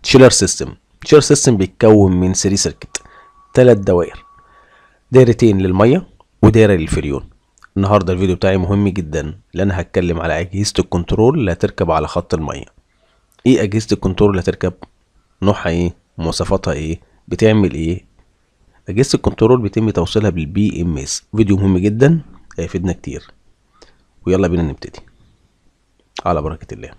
تشيلر سيستم تشيلر سيستم بيتكون من 3 سيركت ثلاث دوائر دايرتين للميه ودايره للفريون النهارده الفيديو بتاعي مهم جدا لان هتكلم على اجهزه الكنترول اللي هتركب على خط الميه ايه اجهزه الكنترول اللي هتركب نوعها ايه مواصفاتها ايه بتعمل ايه اجهزه الكنترول بيتم توصيلها بالبي ام اس فيديو مهم جدا هيفيدنا كتير ويلا بينا نبتدي على بركه الله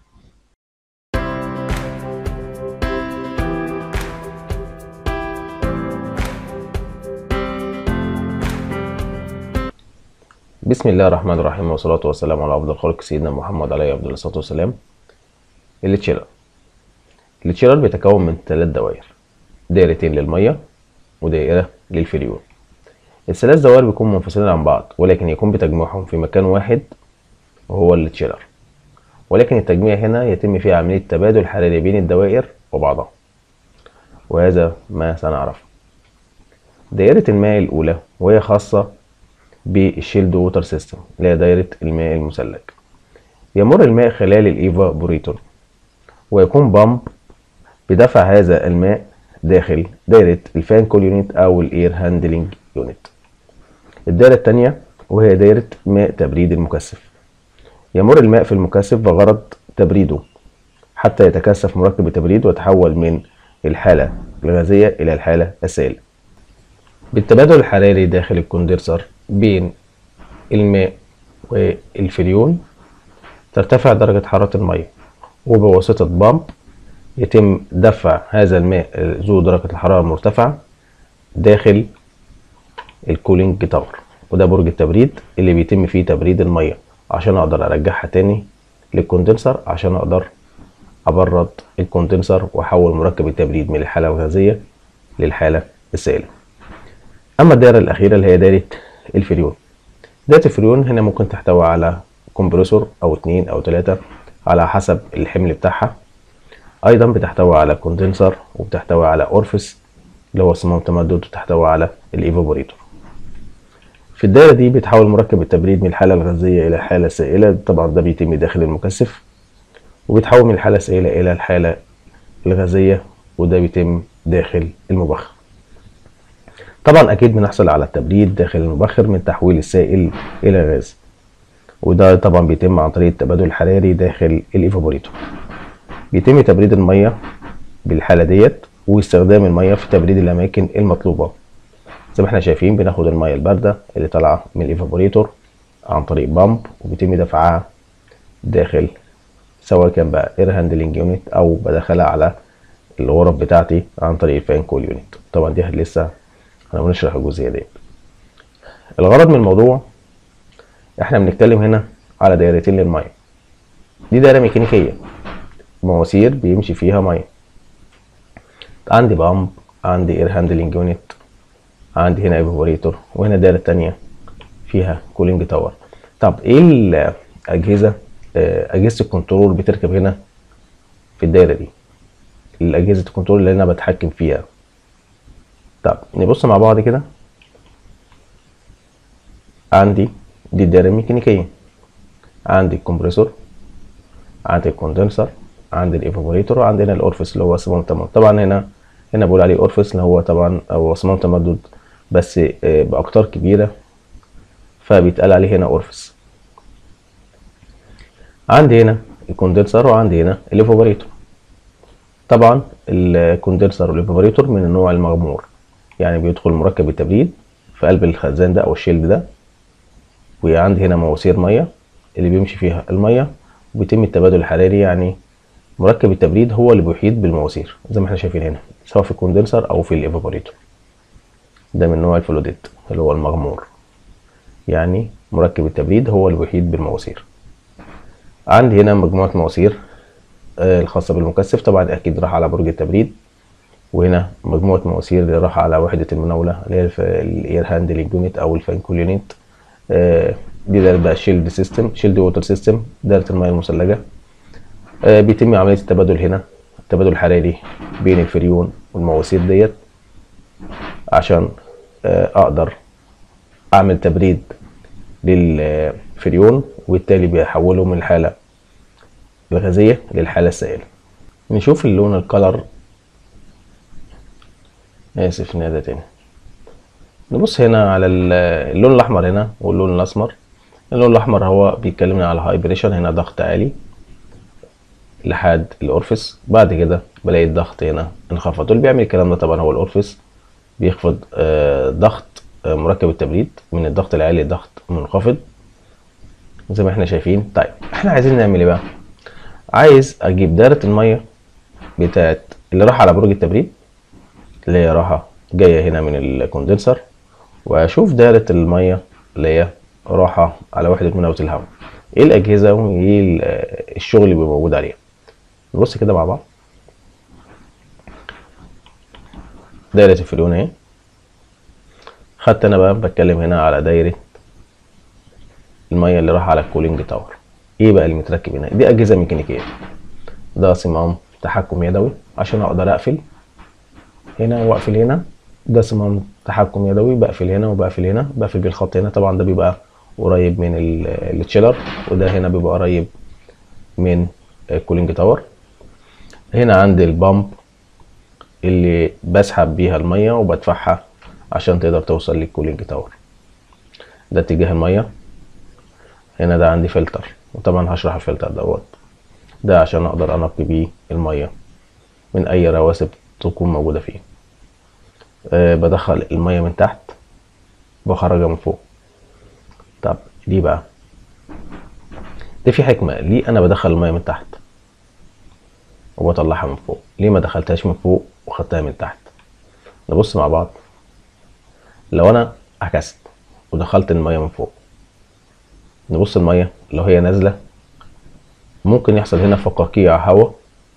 بسم الله الرحمن الرحيم والصلاة والسلام على أفضل خلق سيدنا محمد عليه أفضل الصلاة والسلام التشيلر التشيلر بيتكون من ثلاث دوائر دايرتين للمية ودائرة للفريون الثلاث دوائر بيكونوا منفصلين عن بعض ولكن يكون بتجميعهم في مكان واحد وهو التشيلر ولكن التجميع هنا يتم فيه عملية تبادل حراري بين الدوائر وبعضها وهذا ما سنعرفه دائرة الماء الأولى وهي خاصة بالشيلد ووتر سيستم اللي هي دايرة الماء المثلج يمر الماء خلال الإيفابوريتور ويكون بامب بدفع هذا الماء داخل دايرة الفان كول يونت أو الإير هاندلنج يونت الدائرة الثانية وهي دايرة ماء تبريد المكثف يمر الماء في المكثف بغرض تبريده حتى يتكثف مركب التبريد ويتحول من الحالة الغازية إلى الحالة السائلة بالتبادل الحراري داخل الكوندنسر بين الماء والفريون ترتفع درجة حرارة المية وبواسطة بامب يتم دفع هذا الماء ذو درجة الحرارة المرتفعة داخل الكولينج تاور وده برج التبريد اللي بيتم فيه تبريد المية عشان اقدر ارجعها تاني للكوندنسر عشان اقدر ابرد الكوندنسر واحول مركب التبريد من الحالة الغازية للحالة السائلة اما الدائرة الاخيرة اللي هي دائرة الفريون دائرة الفريون هنا ممكن تحتوي على كومبريسور او اتنين او تلاتة على حسب الحمل بتاعها ايضا بتحتوي على كوندنسر وبتحتوي على اورفس اللي هو صمام تمدد وتحتوي على الايفابوريتور في الدائرة دي بيتحول مركب التبريد من الحالة الغازية إلى الحالة السائلة طبعا ده بيتم داخل المكثف وبيتحول من الحالة السائلة إلى الحالة الغازية وده بيتم داخل المبخر طبعا أكيد بنحصل على التبريد داخل المبخر من تحويل السائل إلى غاز وده طبعا بيتم عن طريق التبادل الحراري داخل الإيفابوريتور بيتم تبريد المية بالحالة ديت واستخدام المية في تبريد الأماكن المطلوبة زي ما احنا شايفين بناخد المية الباردة اللي طالعة من الإيفابوريتور عن طريق بامب وبيتم دفعها داخل سواء كان بقى اير هاندلنج يونت او بدخلها على الغرف بتاعتي عن طريق الفان كول يونت طبعا دي لسه احنا بنشرح الجزئيه دي الغرض من الموضوع احنا بنتكلم هنا على دايرتين للميه دي دايره ميكانيكيه مواسير بيمشي فيها ميه عندي بامب عندي اير هاندلنج يونت عندي هنا ايفابوريتور وهنا دايره تانية فيها كولينج تاور طب ايه الاجهزه اجهزه الكنترول بتركب هنا في الدايره دي الاجهزه الكنترول اللي انا بتحكم فيها طب نبص مع بعض كده عندي دي الدايره الميكانيكيه عندي الكمبريسور عندي الكوندنسر عندي الايفابوريتور وعندي هنا الاورفس اللي هو صمام تمدد طبعا هنا هنا بقول عليه اورفس اللي هو طبعا هو صمام تمدد بس باقطار كبيره فبيتقال عليه هنا اورفس عندي هنا الكوندنسر وعندي هنا الايفابوريتور طبعا الكوندنسر والايفابوريتور من النوع المغمور يعني بيدخل مركب التبريد في قلب الخزان ده او الشيلد ده وعندي هنا مواسير ميه اللي بيمشي فيها الميه وبيتم التبادل الحراري يعني مركب التبريد هو اللي بيحيط بالمواسير زي ما احنا شايفين هنا سواء في الكوندنسر او في الايفابوريتور ده من نوع الفلوديت اللي هو المغمور يعني مركب التبريد هو اللي بيحيط بالمواسير عندي هنا مجموعه مواسير الخاصه بالمكثف طبعا اكيد راح على برج التبريد وهنا مجموعه مواسير اللي راح على وحده المناوله اللي هي الاير هاندلنج يونت او الفان كول يونت دي دايره بقى شيلد سيستم شيلد ووتر سيستم دايره المياه المثلجه بيتم عمليه التبادل هنا التبادل الحراري بين الفريون والمواسير ديت عشان اقدر اعمل تبريد للفريون وبالتالي بيحوله من الحاله الغازيه للحاله السائله نشوف اللون الكلر اسف نادى تاني نبص هنا على ال- اللون الاحمر هنا واللون الاسمر اللون الاحمر هو بيتكلمنا على هاي بريشر هنا ضغط عالي لحد الاورفس بعد كده بلاقي الضغط هنا انخفض واللي بيعمل الكلام ده طبعا هو الاورفس بيخفض آه، ضغط آه، مركب التبريد من الضغط العالي لضغط منخفض زي ما احنا شايفين طيب احنا عايزين نعمل ايه بقى عايز اجيب دايره الميه بتاعت اللي راح على برج التبريد اللي هي راحه جايه هنا من الكوندنسر واشوف دايره الميه اللي هي راحه على وحده مناوله الهواء ايه الاجهزه وايه ال- الشغل اللي بيبقى موجود عليها نبص كده مع بعض دايره الفلون اهي خدت انا بقى بتكلم هنا على دايره الميه اللي راح على الكولينج تاور ايه بقى اللي متركب هنا دي اجهزه ميكانيكيه ده صمام تحكم يدوي عشان اقدر اقفل هنا واقفل هنا ده صمام تحكم يدوي بقفل هنا وبقفل هنا بقفل بالخط هنا طبعا ده بيبقى قريب من ال- التشيلر وده هنا بيبقى قريب من الكولينج تاور هنا عندي البامب اللي بسحب بيها الميه وبدفعها عشان تقدر توصل للكولينج تاور ده اتجاه الميه هنا ده عندي فلتر وطبعا هشرح الفلتر دوت ده عشان اقدر انقي بيه الميه من اي رواسب تكون موجوده فيه أه بدخل الميه من تحت بخرجها من فوق طب ليه بقى دي في حكمه ليه انا بدخل الميه من تحت وبطلعها من فوق ليه ما دخلتهاش من فوق وخدتها من تحت نبص مع بعض لو انا عكست ودخلت الميه من فوق نبص الميه لو هي نازله ممكن يحصل هنا فقاقيع هواء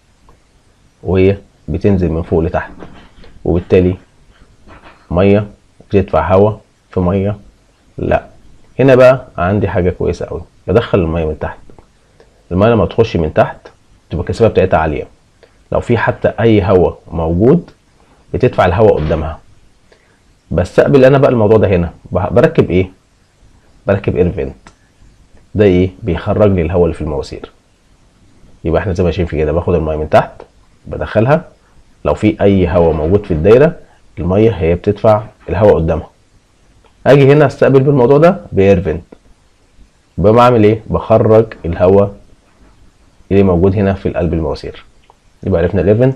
وهي بتنزل من فوق لتحت وبالتالي ميه بتدفع هواء في ميه لا هنا بقى عندي حاجه كويسه قوي بدخل الميه من تحت الميه لما تخش من تحت تبقى الكثافه بتاعتها عاليه لو في حتى اي هواء موجود بتدفع الهواء قدامها بستقبل انا بقى الموضوع ده هنا بركب ايه بركب اير فينت ده ايه بيخرج لي الهواء اللي في المواسير يبقى احنا زي ما شايفين كده باخد الميه من تحت بدخلها لو في اي هواء موجود في الدايره الميه هي بتدفع الهواء قدامها اجي هنا استقبل بالموضوع ده باير فينت يبقى بعمل ايه بخرج الهواء اللي موجود هنا في قلب المواسير يبقى عرفنا الاير فينت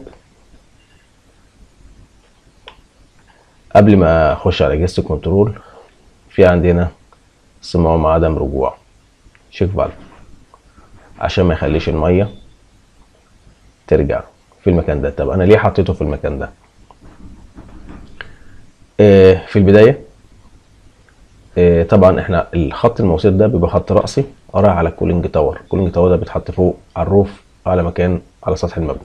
قبل ما اخش على اجهزه الكنترول في عندنا صمام عدم رجوع شيك فالف عشان ما يخليش الميه ترجع في المكان ده طب انا ليه حطيته في المكان ده آه في البدايه آه طبعا احنا الخط المواسير ده بيبقى خط رأسي قرا على الكولينج تاور الكولينج تاور ده بيتحط فوق على الروف على مكان على سطح المبنى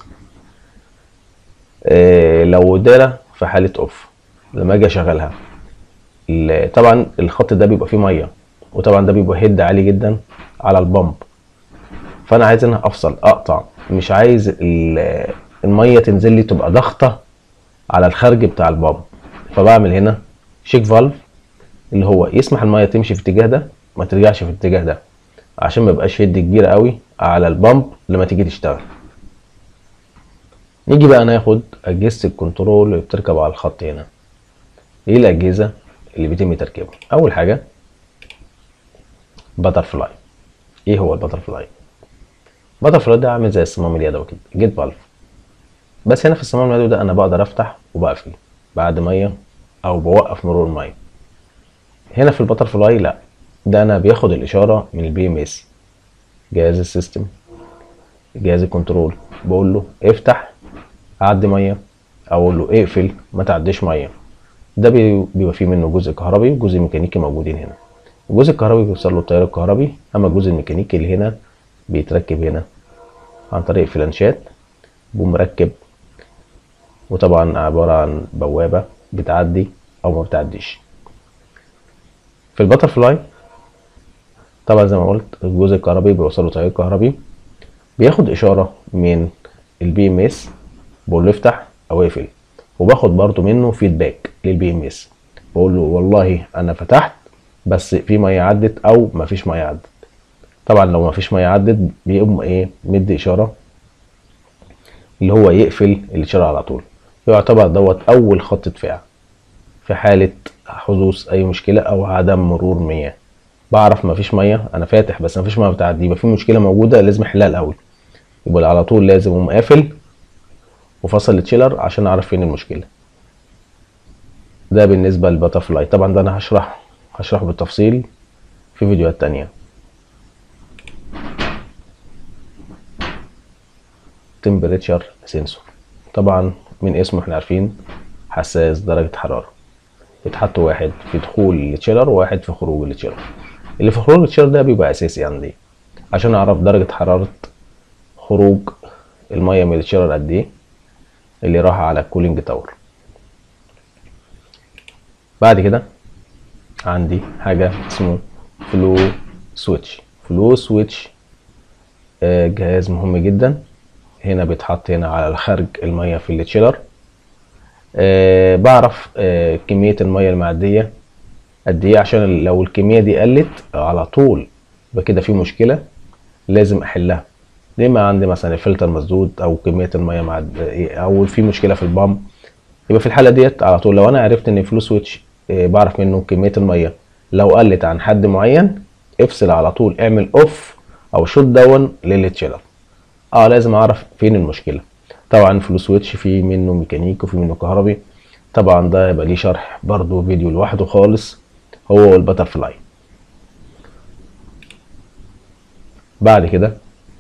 آه لو الدايره في حاله اوف لما اجي اشغلها ال- طبعا الخط ده بيبقى فيه ميه وطبعا ده بيبقى هيد عالي جدا على البامب فانا عايز انا افصل اقطع مش عايز ال- الميه تنزل لي تبقى ضغطه على الخرج بتاع البامب فبعمل هنا شيك فالف اللي هو يسمح الميه تمشي في الاتجاه ده ما ترجعش في الاتجاه ده عشان ما يبقاش هيد كبير قوي على البامب لما تيجي تشتغل نيجي بقى ناخد اجهزه الكنترول اللي بتركب على الخط هنا ايه الاجهزه اللي بيتم تركيبها اول حاجه باتر فلاي ايه هو الباتر فلاي باتر فلاي ده عامل زي الصمام اليدوي كده جيت فالف بس هنا في الصمام اليدوي ده انا بقدر افتح وبقفل بعد ميه او بوقف مرور الميه هنا في الباتر فلاي لا ده انا بياخد الاشاره من البي ام اس جهاز السيستم جهاز الكنترول بقول له افتح اعدي ميه اقول له اقفل ما تعديش ميه ده بي- بيبقى فيه منه جزء كهربي وجزء ميكانيكي موجودين هنا الجزء الكهربي بيوصل له التيار الكهربي اما الجزء الميكانيكي اللي هنا بيتركب هنا عن طريق فلانشات بمركب وطبعا عبارة عن بوابة بتعدي أو ما بتعديش في الباتر فلاي طبعا زي ما قلت الجزء الكهربي بيوصله تيار كهربي بياخد إشارة من البي ام اس بقول له افتح أو اقفل وباخد برضو منه فيدباك للبي ام اس بقول له والله أنا فتحت بس في مية عدت أو مفيش مية عدت طبعا لو مفيش مية عدت بيقوم ايه مدي إشارة اللي هو يقفل الإشارة على طول يعتبر دوت اول خط دفاع في حالة حدوث اي مشكلة او عدم مرور مياه بعرف مفيش مية انا فاتح بس مفيش مية بتعدي يبقى في مشكلة موجودة لازم احلها الاول يبقى على طول لازم اقوم قافل وفصل التشيلر عشان اعرف فين المشكلة ده بالنسبة للباترفلاي طبعا ده انا هشرح هشرحه بالتفصيل في فيديوهات تانية تمبريتشر سنسور طبعا من اسمه احنا عارفين حساس درجة حرارة بيتحط واحد في دخول التشيلر وواحد في خروج التشيلر اللي في خروج التشيلر ده بيبقى اساسي عندي عشان اعرف درجة حرارة خروج المية من التشيلر قد ايه اللي راح على الكولينج تاور بعد كده عندي حاجة اسمه فلو سويتش فلو سويتش آه، جهاز مهم جدا هنا بيتحط هنا على الخارج المية في التشيلر أه بعرف أه كمية المية المعدية قد ايه عشان لو الكمية دي قلت على طول يبقى كده في مشكلة لازم احلها ليه ما عندي مثلا الفلتر مسدود او كمية المية معد او في مشكلة في البامب يبقى في الحالة ديت على طول لو انا عرفت ان فلو سويتش أه بعرف منه كمية المية لو قلت عن حد معين افصل على طول اعمل اوف او شوت داون للتشيلر اه لازم اعرف فين المشكله طبعا فلو سويتش في منه ميكانيكي وفي منه كهربي طبعا ده يبقى ليه شرح برضو فيديو لوحده خالص هو والبتر فلاي بعد كده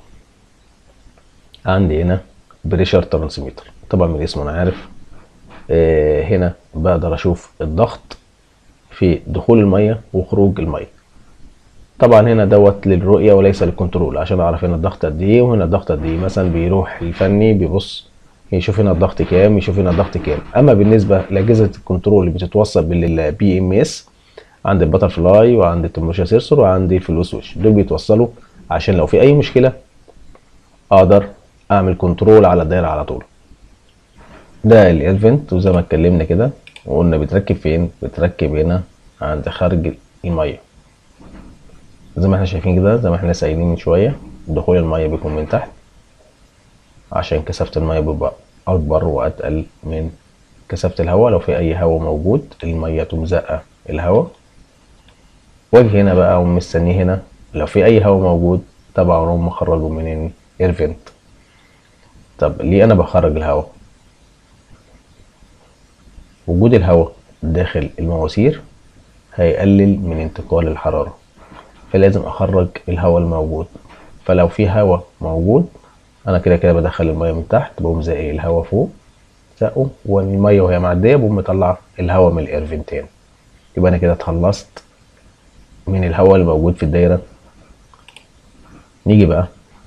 عندي هنا بريشر ترانسميتر طبعا من اسمه انا عارف آه هنا بقدر اشوف الضغط في دخول الميه وخروج الميه طبعا هنا دوت للرؤية وليس للكنترول عشان اعرف هنا الضغط قد ايه وهنا الضغط قد ايه مثلا بيروح الفني بيبص يشوف هنا الضغط كام يشوف هنا الضغط كام اما بالنسبة لاجهزة الكنترول اللي بتتوصل بالبي ام اس عند البتر فلاي وعند التمبريتشر سيرسور وعند الفلو سويتش دول بيتوصلوا عشان لو في اي مشكلة اقدر اعمل كنترول على الدايرة على طول ده الايرفنت وزي ما اتكلمنا كده وقلنا بيتركب فين بيتركب هنا عند خارج الميه زي ما احنا شايفين كده زي ما احنا لسه قايلين من شويه دخول الميه بيكون من تحت عشان كثافه الميه بيبقى اكبر واتقل من كثافه الهواء لو في اي هواء موجود الميه تقوم زقه الهواء واجي هنا بقى اقوم مستنيه هنا لو في اي هواء موجود طبعا اقوم مخرجه من الايرفنت طب ليه انا بخرج الهواء وجود الهواء داخل المواسير هيقلل من انتقال الحراره فلازم اخرج الهواء الموجود فلو في هواء موجود انا كده كده بدخل الميه من تحت بقوم زقق الهواء فوق زقه والميه وهي معديه بقوم مطلع الهواء من الايرفنتين يبقى انا كده اتخلصت من الهواء اللي موجود في الدايره نيجي بقى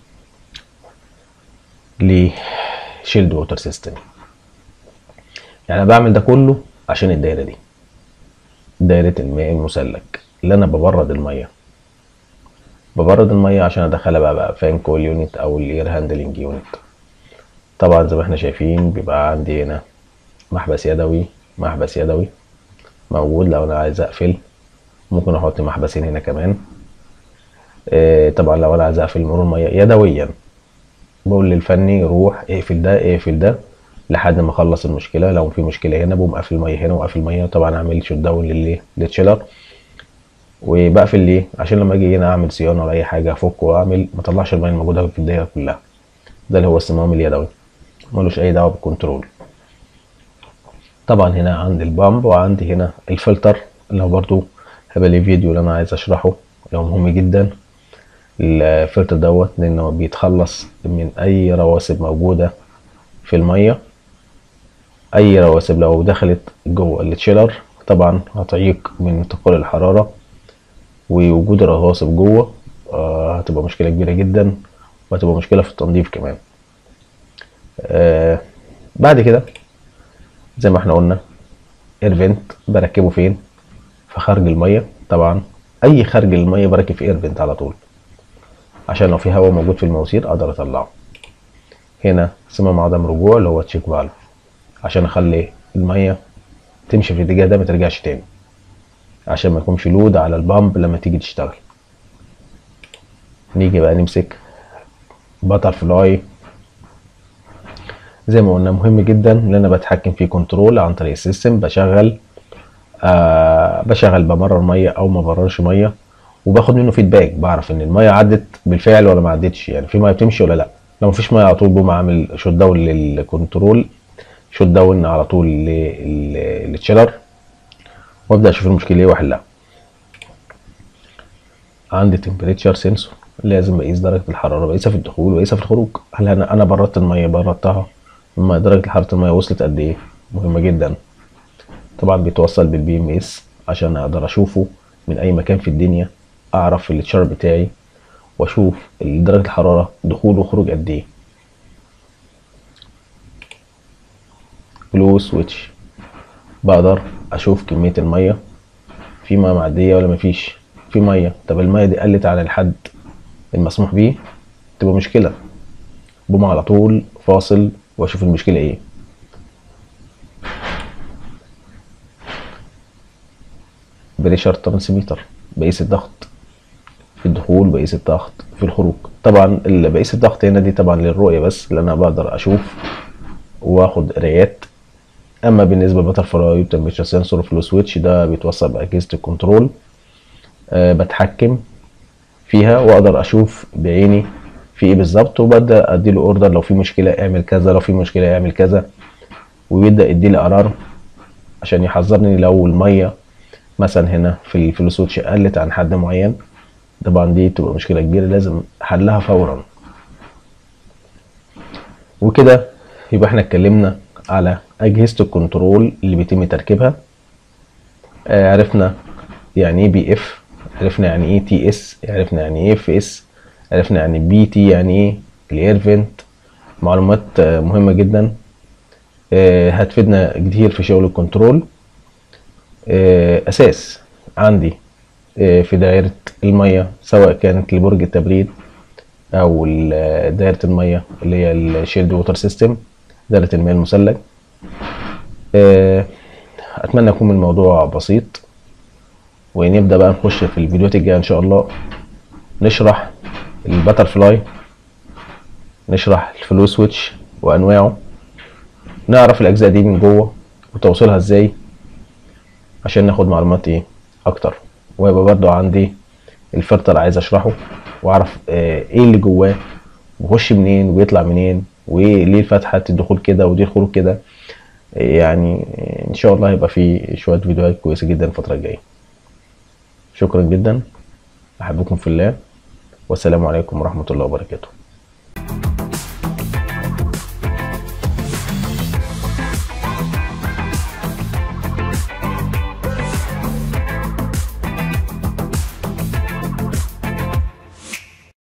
لشيلد ووتر سيستم يعني انا بعمل ده كله عشان الدايره دي دايره الماء المسلك اللي انا ببرد الميه ببرد الميه عشان ادخلها بقى بقى فان كول يونت او الاير هاندلنج يونت طبعا زي ما احنا شايفين بيبقى عندي هنا محبس يدوي محبس يدوي موجود لو انا عايز اقفل ممكن احط محبسين هنا كمان آه طبعا لو انا عايز اقفل مرور الميه يدويا بقول للفني روح اقفل ده اقفل ده لحد ما اخلص المشكله لو في مشكله هنا بقوم قافل الميه هنا وقافل الميه طبعا اعمل شوت داون للي للتشيلر وبقفل ليه عشان لما اجي هنا اعمل صيانه ولا اي حاجه افك واعمل ما اطلعش الميه الموجوده في الدايره كلها ده اللي هو الصمام اليدوي ملوش اي دعوه بالكنترول طبعا هنا عندي البامب وعندي هنا الفلتر اللي هو برضو هيبقى لي فيديو اللي انا عايز اشرحه اللي هو مهم جدا الفلتر دوت لانه بيتخلص من اي رواسب موجوده في الميه اي رواسب لو دخلت جوه التشيلر طبعا هتعيق من انتقال الحراره ووجود الرواسب جوه آه هتبقى مشكله كبيره جدا وهتبقى مشكله في التنظيف كمان آه بعد كده زي ما احنا قلنا ايرفنت بركبه فين في خارج الميه طبعا اي خارج الميه بركب في ايرفنت على طول عشان لو في هواء موجود في المواسير اقدر اطلعه هنا صمام عدم رجوع اللي هو تشيك فالف عشان اخلي الميه تمشي في الاتجاه ده ما ترجعش تاني عشان ما يكونش لود على البامب لما تيجي تشتغل نيجي بقى نمسك باتر فلاي زي ما قلنا مهم جدا ان انا بتحكم في كنترول عن طريق السيستم بشغل آه بشغل بمرر ميه او ما بمررش ميه وباخد منه فيدباك بعرف ان الميه عدت بالفعل ولا ما عدتش يعني في ميه بتمشي ولا لا لو مفيش ميه على طول بقوم عامل شوت داون للكنترول شوت داون على طول للتشيلر وابدا اشوف المشكله ايه واحلها عندي تمبريتشر سنسور لازم بقيس درجه الحراره بقيسها في الدخول وبقيسها في الخروج هل انا انا بردت الميه بردتها اما درجه حراره الميه وصلت قد ايه مهمه جدا طبعا بيتوصل بالبي ام اس عشان اقدر اشوفه من اي مكان في الدنيا اعرف التشار بتاعي واشوف درجه الحراره دخول وخروج قد ايه فلو سويتش بقدر اشوف كميه الميه في ميه معديه ولا مفيش في ميه طب الميه دي قلت على الحد المسموح بيه تبقى مشكله بقوم على طول فاصل واشوف المشكله ايه بريشر ترانسميتر بقيس الضغط في الدخول بقيس الضغط في الخروج طبعا اللي بقيس الضغط هنا دي طبعا للرؤيه بس اللي انا بقدر اشوف واخد قرايات اما بالنسبه للبتر فلاي والتمبريتشر سنسور فلو سويتش ده بيتوصل باجهزه الكنترول أه بتحكم فيها واقدر اشوف بعيني في ايه بالظبط وببدا اديله اوردر لو في مشكله اعمل كذا لو في مشكله اعمل كذا ويبدا يديلي قرار عشان يحذرني لو الميه مثلا هنا في الفلو سويتش قلت عن حد معين طبعا دي تبقى مشكله كبيره لازم حلها فورا وكده يبقى احنا اتكلمنا على اجهزه الكنترول اللي بيتم تركيبها آه عرفنا يعني ايه بي اف عرفنا يعني ايه تي اس عرفنا يعني ايه اف اس عرفنا يعني بي تي يعني ايه الاير فينت معلومات آه مهمه جدا آه هتفيدنا كتير في شغل الكنترول آه اساس عندي في دائرة المية سواء كانت لبرج التبريد أو دائرة المية اللي هي الشيلد ووتر سيستم دائرة المياه المثلج أتمنى يكون الموضوع بسيط ونبدأ بقى نخش في الفيديوهات الجاية إن شاء الله نشرح الباتر فلاي نشرح الفلو سويتش وأنواعه نعرف الأجزاء دي من جوه وتوصيلها إزاي عشان ناخد معلومات إيه أكتر ويبقى برضو عندي الفلتر عايز اشرحه واعرف ايه اللي جواه بيخش منين وبيطلع منين وليه فتحة الدخول كده ودي الخروج كده يعني ان شاء الله هيبقى في شوية فيديوهات كويسة جدا الفترة الجاية شكرا جدا احبكم في الله والسلام عليكم ورحمة الله وبركاته